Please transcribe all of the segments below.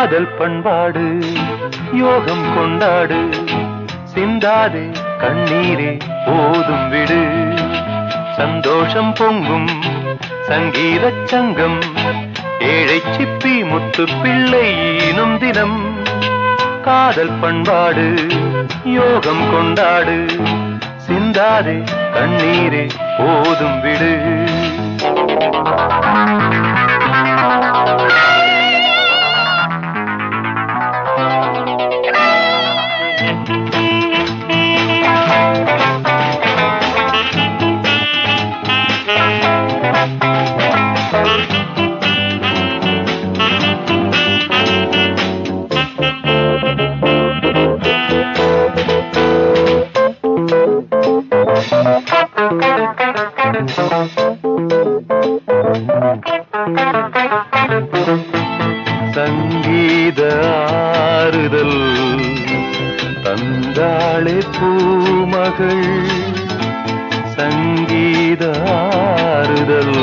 காதல் பண்பாடு யோகம் கொண்டாடு சிந்தாதே கண்ணீரே போதும் விடு சந்தோஷம் பொங்கும் சங்கீதச் சங்கம் ஏழை சிப்பி முத்து பிள்ளை ஈனும் தினம் காதல் பண்பாடு யோகம் கொண்டாடு சிந்தாதே கண்ணீரே போதும் விடு சங்கீத ஆறுதல் தந்தாளே பூமகள் சங்கீத ஆறுதல்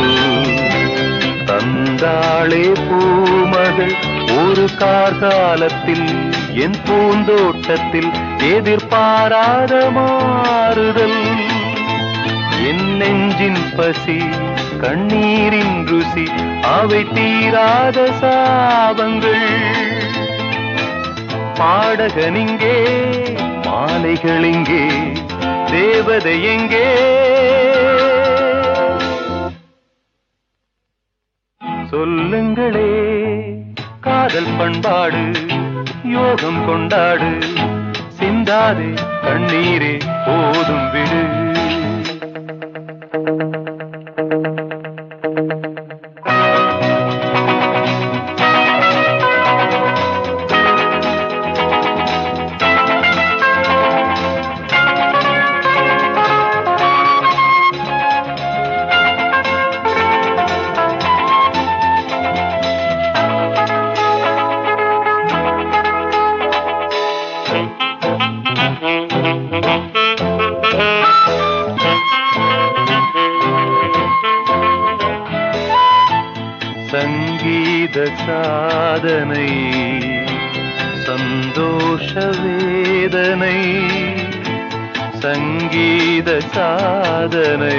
தந்தாளே பூமகள் ஒரு கார்காலத்தில் என் பூந்தோட்டத்தில் எதிர்பாராத மாறுதல் என் நெஞ்சின் பசி கண்ணீரின் ருசி அவை தீராத சாபங்கள் பாடகனிங்கே மாலைகள் இங்கே தேவதை எங்கே சொல்லுங்களே காதல் பண்பாடு யோகம் கொண்டாடு சிந்தாதே கண்ணீரே போதும் விடு சங்கீத சாதனை சந்தோஷ வேதனை சங்கீத சாதனை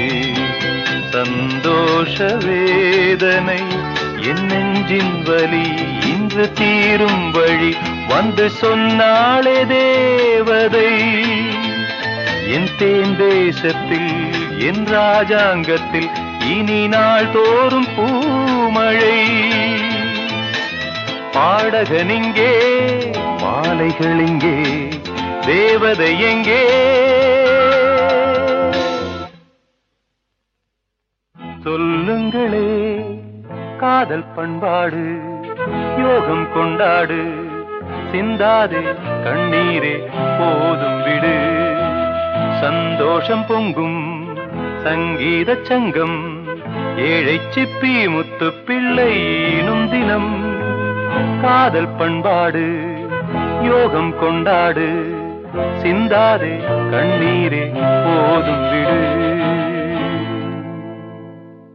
சந்தோஷ வேதனை என் நெஞ்சின் வலி இன்று தீரும் வழி வந்து சொன்னாளே தேவதை என் தேன் தேசத்தில் என் ராஜாங்கத்தில் இனி நாள் தோறும் பூமழை பாடகனிங்கே மாலைகள் இங்கே தேவதை எங்கே சொல்லுங்களே காதல் பண்பாடு யோகம் கொண்டாடு சிந்தாதே கண்ணீரே போதும் விடு சந்தோஷம் பொங்கும் சங்கீத சங்கம் ஏழை சிப்பி முத்து பிள்ளையினும் தினம் காதல் பண்பாடு யோகம் கொண்டாடு சிந்தாதே கண்ணீரே போதும் விடு